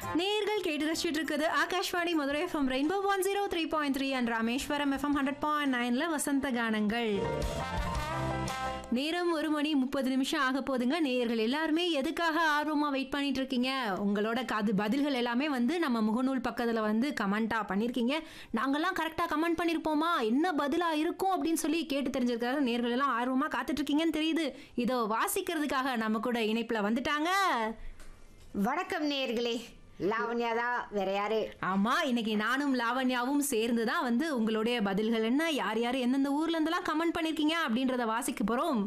நேர்கள் கேட்டு ரசிச்சுட்டு இருக்குது Akashvani Madurai FM rainbow one zero three point three and Rameswaram FM hundred point நைன்ல வசந்த கானங்கள் நேரம் ஒரு மணி முப்பது நிமிஷம் ஆக போதுங்க நேயர்கள் எல்லாருமே எதுக்காக ஆர்வமா வெயிட் பண்ணிட்டு இருக்கீங்க உங்களோட காது பதில்கள் எல்லாமே வந்து நம்ம முகநூல் பக்கத்துல வந்து கமெண்டா பண்ணிருக்கீங்க நாங்கெல்லாம் கரெக்டா கமெண்ட் பண்ணிருப்போமா என்ன பதிலா இருக்கும் அப்படின்னு சொல்லி கேட்டு தெரிஞ்சிருக்காரு நேர்கள் எல்லாம் ஆர்வமா காத்துட்டு இருக்கீங்கன்னு தெரியுது இதோ வாசிக்கிறதுக்காக நம்ம கூட இணைப்புல வந்துட்டாங்க வணக்கம் நேர்களே லாவண்யா தான் வேற யாரு ஆமா இன்னைக்கு நானும் லாவண்யாவும் சேர்ந்து தான் வந்து உங்களுடைய பதில்கள் என்ன யார் யார் எந்தெந்த ஊர்ல இருந்தெல்லாம் கமெண்ட் பண்ணிருக்கீங்க அப்படின்றத வாசிக்க போறோம்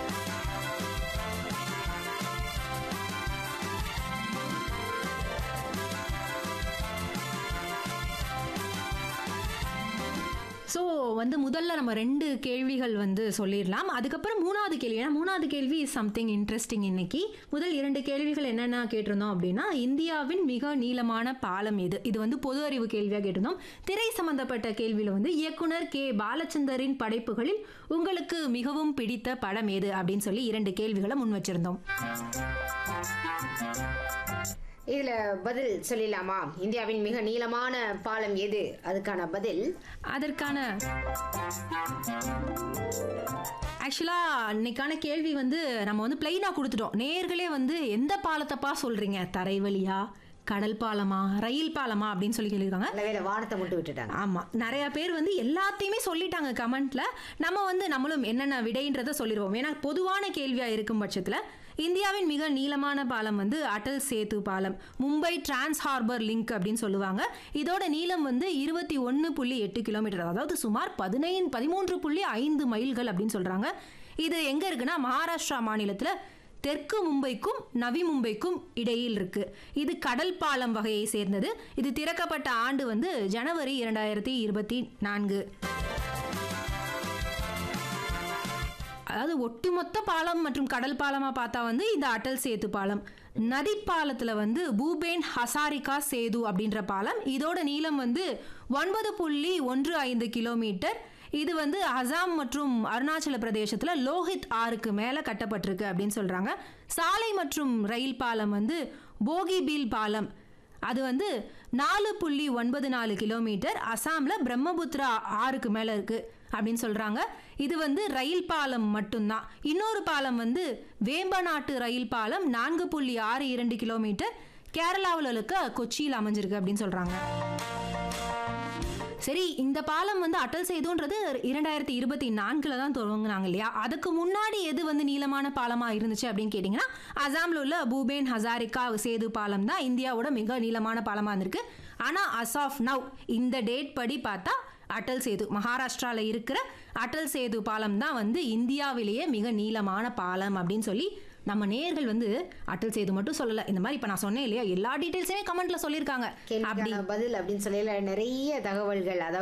ஸோ வந்து முதல்ல நம்ம ரெண்டு கேள்விகள் வந்து சொல்லிடலாம் அதுக்கப்புறம் மூணாவது கேள்வி ஏன்னா மூணாவது கேள்வி சம்திங் இன்ட்ரெஸ்டிங் இன்னைக்கு முதல் இரண்டு கேள்விகள் என்னென்ன கேட்டிருந்தோம் அப்படின்னா இந்தியாவின் மிக நீளமான பாலம் எது இது வந்து பொது அறிவு கேள்வியாக கேட்டிருந்தோம் திரை சம்பந்தப்பட்ட கேள்வியில் வந்து இயக்குனர் கே பாலச்சந்தரின் படைப்புகளில் உங்களுக்கு மிகவும் பிடித்த படம் எது அப்படின்னு சொல்லி இரண்டு கேள்விகளை முன் வச்சிருந்தோம் இதுல பதில் சொல்லிடலாமா இந்தியாவின் மிக நீளமான பாலம் எது அதுக்கான பதில் அதற்கான ஆக்சுவலாக இன்னைக்கான கேள்வி வந்து நம்ம வந்து பிளைனாக கொடுத்துட்டோம் நேர்களே வந்து எந்த பாலத்தைப்பா சொல்கிறீங்க தரை வழியா கடல் பாலமா ரயில் பாலமா அப்படின்னு சொல்லி கேள்விருக்காங்க நல்ல வேளை வானத்தை மட்டும் விட்டுட்டாங்க ஆமாம் நிறைய பேர் வந்து எல்லாத்தையுமே சொல்லிட்டாங்க கமெண்ட்ல நம்ம வந்து நம்மளும் என்னென்ன விடைன்றதை சொல்லிடுவோம் ஏன்னா பொதுவான கேள்வியாக இருக்கும் பட்சத்தில் இந்தியாவின் மிக நீளமான பாலம் வந்து அடல் சேது பாலம் மும்பை டிரான்ஸ் ஹார்பர் லிங்க் அப்படின்னு சொல்லுவாங்க இதோட நீளம் வந்து இருபத்தி ஒன்று புள்ளி எட்டு கிலோமீட்டர் அதாவது சுமார் பதினைந்து பதிமூன்று புள்ளி ஐந்து மைல்கள் அப்படின்னு சொல்கிறாங்க இது எங்கே இருக்குன்னா மகாராஷ்டிரா மாநிலத்தில் தெற்கு மும்பைக்கும் நவி மும்பைக்கும் இடையில் இருக்கு இது கடல் பாலம் வகையை சேர்ந்தது இது திறக்கப்பட்ட ஆண்டு வந்து ஜனவரி இரண்டாயிரத்தி இருபத்தி நான்கு அதாவது ஒட்டுமொத்த பாலம் மற்றும் கடல் பாலமா பார்த்தா வந்து இந்த அடல் சேது பாலம் நதி பாலத்துல வந்து பூபேன் ஹசாரிகா சேது அப்படின்ற பாலம் இதோட நீளம் வந்து ஒன்பது புள்ளி ஒன்று ஐந்து கிலோமீட்டர் இது வந்து அசாம் மற்றும் அருணாச்சல பிரதேசத்தில் லோஹித் ஆறுக்கு மேலே கட்டப்பட்டிருக்கு அப்படின்னு சொல்கிறாங்க சாலை மற்றும் ரயில் பாலம் வந்து போகிபீல் பாலம் அது வந்து நாலு புள்ளி ஒன்பது நாலு கிலோமீட்டர் அசாமில் பிரம்மபுத்திரா ஆறுக்கு மேலே இருக்குது அப்படின்னு சொல்கிறாங்க இது வந்து ரயில் பாலம் மட்டும்தான் இன்னொரு பாலம் வந்து வேம்பநாட்டு ரயில் பாலம் நான்கு புள்ளி ஆறு இரண்டு கிலோமீட்டர் கேரளாவில் இருக்க கொச்சியில் அமைஞ்சிருக்கு அப்படின்னு சொல்கிறாங்க சரி இந்த பாலம் வந்து அட்டல் சேதுன்றது இரண்டாயிரத்தி இருபத்தி நான்கில் தான் துவங்கினாங்க இல்லையா அதுக்கு முன்னாடி எது வந்து நீளமான பாலமாக இருந்துச்சு அப்படின்னு கேட்டிங்கன்னா அசாமில் உள்ள பூபேன் ஹசாரிகா சேது பாலம் தான் இந்தியாவோட மிக நீளமான பாலமாக இருந்திருக்கு ஆனால் அஸ் ஆஃப் நவ் இந்த டேட் படி பார்த்தா அட்டல் சேது மகாராஷ்டிராவில் இருக்கிற அட்டல் சேது பாலம் தான் வந்து இந்தியாவிலேயே மிக நீளமான பாலம் அப்படின்னு சொல்லி நம்ம நேர்கள் வந்து அட்டல் சேது மட்டும் சொல்லலை இந்த மாதிரி இப்போ நான் சொன்னேன் இல்லையா எல்லா டீட்டெயில்ஸுமே கமெண்ட்ல சொல்லியிருக்காங்க அப்படி கேள்விக்கான பதில் அப்படின்னு சொல்லி நிறைய தகவல்கள் அதாவது